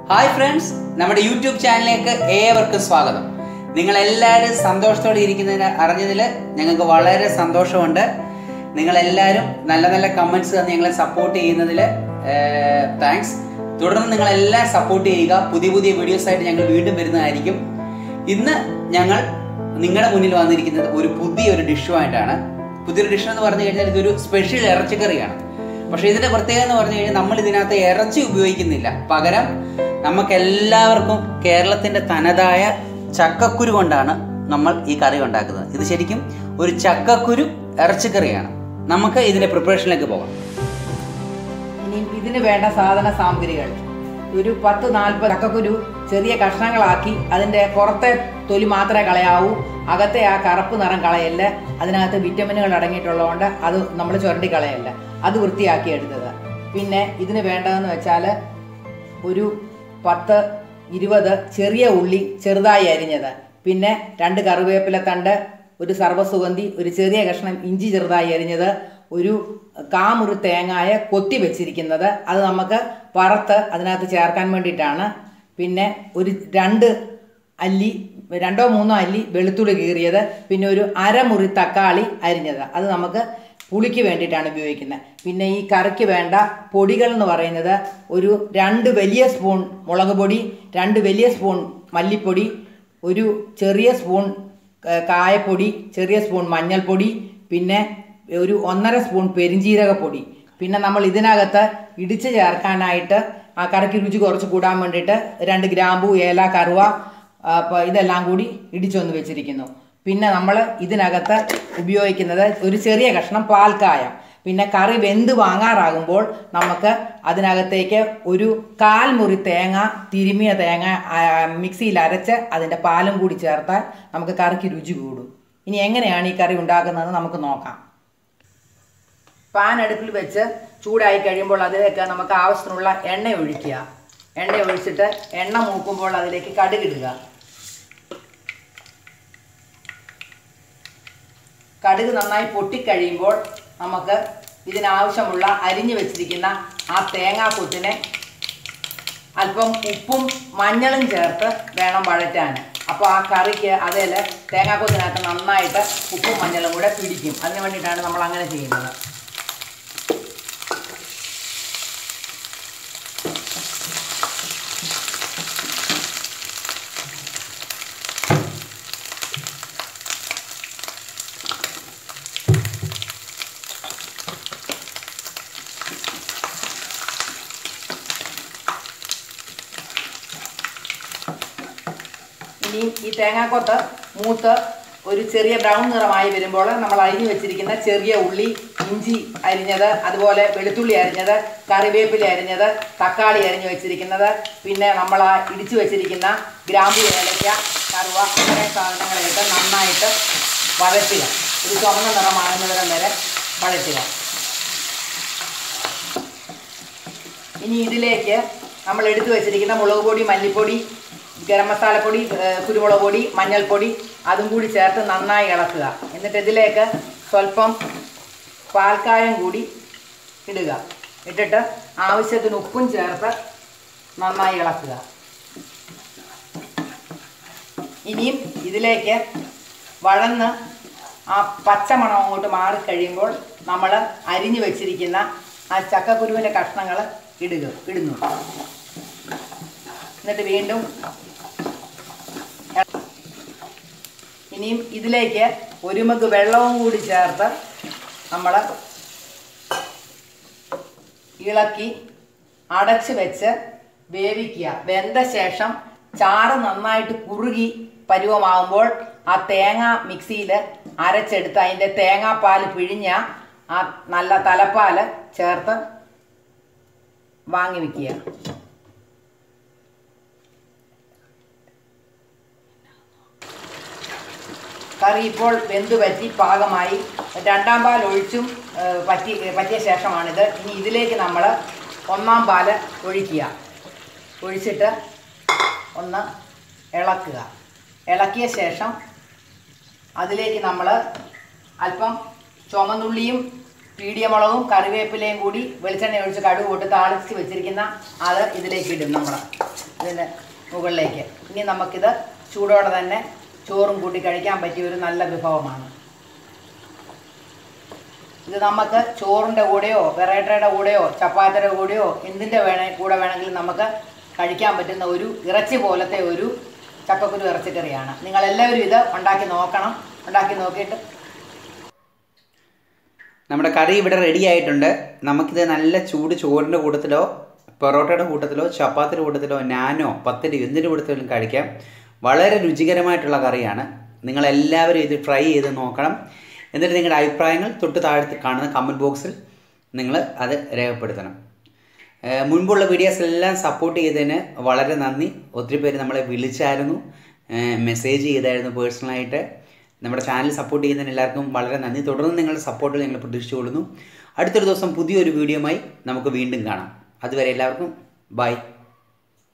hi friends നമ്മുടെ YouTube ചാനലിലേക്ക് ഏവർക്കും സ്വാഗതം നിങ്ങൾ എല്ലാവരും സന്തോഷത്തോടെ ഇരിക്കുന്നതിന് അറിഞ്ഞതിൽ ഞങ്ങൾക്ക് വളരെ സന്തോഷമുണ്ട് നിങ്ങളെല്ലാവരും നല്ല നല്ല കമൻസ് തന്ന് ഞങ്ങളെ സപ്പോർട്ട് ചെയ്യുന്നതിൽ താങ്ക്സ് തുടർന്ന് നിങ്ങളെല്ലാം സപ്പോർട്ട് ചെയ്യുക പുതിയ പുതിയ വീഡിയോസ് ആയിട്ട് ഞങ്ങൾ വീണ്ടും വരുന്നതായിരിക്കും ഇന്ന് ഞങ്ങൾ നിങ്ങളുടെ മുന്നിൽ വന്നിരിക്കുന്നത് ഒരു പുതിയൊരു ഡിഷുമായിട്ടാണ് പുതിയൊരു ഡിഷ് എന്ന് പറഞ്ഞു കഴിഞ്ഞാൽ ഇതൊരു സ്പെഷ്യൽ ഇറച്ചിക്കറിയാണ് പക്ഷേ ഇതിന്റെ പ്രത്യേകത എന്ന് പറഞ്ഞു കഴിഞ്ഞാൽ നമ്മൾ ഇതിനകത്ത് ഇറച്ചി ഉപയോഗിക്കുന്നില്ല പകരം നമുക്ക് എല്ലാവർക്കും കേരളത്തിന്റെ തനതായ ചക്കക്കുരു കൊണ്ടാണ് നമ്മൾ ഈ കറി ഉണ്ടാക്കുന്നത് ഇത് ശരിക്കും ഒരു ചക്കക്കുരു ഇറച്ചിക്കറിയാണ് നമുക്ക് ഇതിന്റെ പ്രിപ്പറേഷനിലേക്ക് പോകാം ഇനി ഇതിന് വേണ്ട സാധന സാമഗ്രികൾ ഒരു പത്ത് നാൽപ്പത് ചക്കക്കുരു ചെറിയ കഷ്ണങ്ങളാക്കി അതിന്റെ പുറത്തെ തൊലി മാത്രമേ കളയാവൂ അകത്തെ ആ കറുപ്പ് നിറം കളയല്ല അതിനകത്ത് വിറ്റമിനുകൾ അടങ്ങിയിട്ടുള്ളതുകൊണ്ട് അത് നമ്മൾ ചുരണ്ടി കളയല്ല അത് വൃത്തിയാക്കി എടുത്തത് പിന്നെ ഇതിന് വേണ്ടതെന്ന് വെച്ചാൽ ഒരു പത്ത് ഇരുപത് ചെറിയ ഉള്ളി ചെറുതായി അരിഞ്ഞത് പിന്നെ രണ്ട് കറിവേപ്പില തണ്ട് ഒരു സർവ്വസുഗന്ധി ഒരു ചെറിയ കഷ്ണം ഇഞ്ചി ചെറുതായി അരിഞ്ഞത് ഒരു കാമുറി തേങ്ങായ കൊത്തി വെച്ചിരിക്കുന്നത് അത് നമുക്ക് വറുത്ത് അതിനകത്ത് ചേർക്കാൻ വേണ്ടിയിട്ടാണ് പിന്നെ ഒരു രണ്ട് അല്ലി രണ്ടോ മൂന്നോ അല്ലി വെളുത്തുള്ളി കീറിയത് പിന്നെ ഒരു അരമുറി തക്കാളി അരിഞ്ഞത് അത് നമുക്ക് പുളിക്ക് വേണ്ടിയിട്ടാണ് ഉപയോഗിക്കുന്നത് പിന്നെ ഈ കറിക്ക് വേണ്ട പൊടികൾ എന്ന് പറയുന്നത് ഒരു രണ്ട് വലിയ സ്പൂൺ മുളക് പൊടി രണ്ട് വലിയ സ്പൂൺ മല്ലിപ്പൊടി ഒരു ചെറിയ സ്പൂൺ ഏ, കായപ്പൊടി ചെറിയ സ്പൂൺ മഞ്ഞൾപ്പൊടി പിന്നെ ഒരു ഒന്നര സ്പൂൺ പെരിഞ്ജീരകപ്പൊടി പിന്നെ നമ്മൾ ഇതിനകത്ത് ഇടിച്ച് ചേർക്കാനായിട്ട് ആ കറിക്ക് രുചി കുറച്ച് കൂടാൻ വേണ്ടിയിട്ട് രണ്ട് ഗ്രാമ്പു ഏല കറുവ ആ, പ- ഇതെല്ലാം കൂടി ഇടിച്ചൊന്ന് വെച്ചിരിക്കുന്നു പിന്നെ നമ്മൾ ഇതിനകത്ത് ഉപയോഗിക്കുന്നത് ഒരു ചെറിയ കഷ്ണം പാൽക്കായം പിന്നെ കറി വെന്ത് വാങ്ങാറാകുമ്പോൾ നമുക്ക് അതിനകത്തേക്ക് ഒരു കാൽ മുറി തേങ്ങ തിരുമിയ തേങ്ങ ആ, മിക്സിയിൽ അരച്ച് അതിൻ്റെ പാലും കൂടി ചേർത്താൽ നമുക്ക് കറിക്ക് രുചി കൂടും ഇനി എങ്ങനെയാണ് ഈ കറി ഉണ്ടാക്കുന്നതെന്ന് നമുക്ക് നോക്കാം പാൻ അടുപ്പിൽ വെച്ച് ചൂടായി കഴിയുമ്പോൾ അതിലേക്ക് നമുക്ക് ആവശ്യത്തിനുള്ള എണ്ണ ഒഴിക്കുക എണ്ണ ഒഴിച്ചിട്ട് എണ്ണ മൂക്കുമ്പോൾ അതിലേക്ക് കടുകിടുക കടുക് നന്നായി പൊട്ടിക്കഴിയുമ്പോൾ നമുക്ക് ഇതിനാവശ്യമുള്ള അരിഞ്ഞു വെച്ചിരിക്കുന്ന ആ തേങ്ങാക്കൊത്തിനെ അല്പം ഉപ്പും മഞ്ഞളും ചേർത്ത് വേണം വഴറ്റാൻ അപ്പോൾ ആ കറിക്ക് അതിൽ തേങ്ങാക്കൊത്തിനകത്ത് നന്നായിട്ട് ഉപ്പും മഞ്ഞളും കൂടെ പിടിക്കും അതിന് വേണ്ടിയിട്ടാണ് നമ്മൾ അങ്ങനെ ചെയ്യുന്നത് ഇനി ഈ തേങ്ങാക്കൊത്ത് മൂത്ത് ഒരു ചെറിയ ബ്രൗൺ നിറമായി വരുമ്പോൾ നമ്മൾ അരിഞ്ഞു വെച്ചിരിക്കുന്ന ചെറിയ ഉള്ളി ഇഞ്ചി അരിഞ്ഞത് അതുപോലെ വെളുത്തുള്ളി അരിഞ്ഞത് കറിവേപ്പില അരിഞ്ഞത് തക്കാളി അരിഞ്ഞു വെച്ചിരിക്കുന്നത് പിന്നെ നമ്മൾ ആ ഇടിച്ചു വെച്ചിരിക്കുന്ന ഗ്രാമ്പു ഏലയ്ക്ക കറുവ അങ്ങനെ സാധനങ്ങളായിട്ട് നന്നായിട്ട് വഴറ്റുക ഒരു ചുമന്ന നിറമാകുന്നതിരം വരെ വഴറ്റുക ഇനി ഇതിലേക്ക് നമ്മൾ എടുത്തു വെച്ചിരിക്കുന്ന മുളക് പൊടി മല്ലിപ്പൊടി ഗരം മസാലപ്പൊടി ഏഹ് കുരുമുളക് പൊടി മഞ്ഞൾപ്പൊടി അതും കൂടി ചേർത്ത് നന്നായി ഇളക്കുക എന്നിട്ട് ഇതിലേക്ക് സ്വല്പം പാൽക്കായം കൂടി ഇടുക ഇട്ടിട്ട് ആവശ്യത്തിന് ഉപ്പും ചേർത്ത് നന്നായി ഇളക്കുക ഇനിയും ഇതിലേക്ക് വഴന്ന് ആ പച്ചമണം അങ്ങോട്ട് മാറിക്കഴിയുമ്പോൾ നമ്മൾ അരിഞ്ഞു വെച്ചിരിക്കുന്ന ആ ചക്കക്കുരുവിൻ്റെ കഷ്ണങ്ങൾ ഇടുക ഇടുന്നു എന്നിട്ട് വീണ്ടും ഇനിയും ഇതിലേക്ക് ഒരു മഗ് വെള്ളവും കൂടി ചേർത്ത് നമ്മൾ ഇളക്കി അടച്ച് വെച്ച് വേവിക്കുക വെന്ത ശേഷം ചാറ് നന്നായിട്ട് കുറുകി പരുവമാകുമ്പോൾ ആ തേങ്ങ മിക്സിയിൽ അരച്ചെടുത്ത് അതിൻ്റെ തേങ്ങാപ്പാൽ പിഴിഞ്ഞ ആ നല്ല തലപ്പാൽ ചേർത്ത് വാങ്ങി വെക്കുക കറി ഇപ്പോൾ വെന്ത് പറ്റി പാകമായി രണ്ടാം പാൽ ഒഴിച്ചും ഏഹ്, പറ്റി പറ്റിയ ശേഷമാണിത് ഇനി ഇതിലേക്ക് നമ്മൾ ഒന്നാം പാൽ ഒഴിക്കുക ഒഴിച്ചിട്ട് ഒന്ന് ഇളക്കുക ഇളക്കിയ ശേഷം അതിലേക്ക് നമ്മൾ അല്പം ചുമന്നുള്ളിയും പീടിയമുളകും കറിവേപ്പിലയും കൂടി വെളിച്ചെണ്ണ ഒഴിച്ച് കടുക് പൊട്ട് താളിച്ച് വെച്ചിരിക്കുന്ന അത് ഇതിലേക്ക് ഇടും നമ്മൾ ഇതിൻ്റെ മുകളിലേക്ക് ഇനി നമുക്കിത് ചൂടോടെ തന്നെ ചോറും കൂട്ടി കഴിക്കാൻ പറ്റിയ ഒരു നല്ല വിഭവമാണ് ഇത് നമുക്ക് ചോറിൻ്റെ കൂടെയോ വെറൈറ്റയുടെ കൂടെയോ ചപ്പാത്തിയുടെ കൂടെയോ എന്തിൻ്റെ വേണേ കൂടെ വേണമെങ്കിലും നമുക്ക് കഴിക്കാൻ പറ്റുന്ന ഒരു ഇറച്ചി പോലത്തെ ഒരു ചക്കക്കുരു ഇറച്ചിക്കറിയാണ് നിങ്ങളെല്ലാവരും ഇത് ഉണ്ടാക്കി നോക്കണം ഉണ്ടാക്കി നോക്കിയിട്ട് നമ്മുടെ കറി ഇവിടെ റെഡി ആയിട്ടുണ്ട് നമുക്കിത് നല്ല ചൂട് ചോറിൻ്റെ കൂട്ടത്തിലോ പൊറോട്ടയുടെ കൂട്ടത്തിലോ ചപ്പാത്തിയുടെ കൂട്ടത്തിലോ നാനോ പത്തിരി എന്തിൻ്റെ കൂട്ടത്തിലും കഴിക്കാം വളരെ രുചികരമായിട്ടുള്ള കറിയാണ് നിങ്ങളെല്ലാവരും ഇത് ട്രൈ ചെയ്ത് നോക്കണം എന്നിട്ട് നിങ്ങളുടെ അഭിപ്രായങ്ങൾ തൊട്ട് താഴത്ത് കാണുന്ന കമൻറ്റ് ബോക്സിൽ നിങ്ങൾ അത് രേഖപ്പെടുത്തണം ഏഹ് മുൻപുള്ള വീഡിയോസ് എല്ലാം സപ്പോർട്ട് ചെയ്തതിന് വളരെ നന്ദി ഒത്തിരി പേര് നമ്മളെ വിളിച്ചായിരുന്നു ഏഹ് മെസ്സേജ് ചെയ്തായിരുന്നു പേഴ്സണലായിട്ട് നമ്മുടെ ചാനൽ സപ്പോർട്ട് ചെയ്യുന്നതിന് എല്ലാവർക്കും വളരെ നന്ദി തുടർന്ന് നിങ്ങളുടെ സപ്പോർട്ടിൽ ഞങ്ങൾ പ്രതീക്ഷിച്ചുകൊള്ളുന്നു അടുത്തൊരു ദിവസം പുതിയൊരു വീഡിയോയുമായി നമുക്ക് വീണ്ടും കാണാം അതുവരെ എല്ലാവർക്കും ബൈ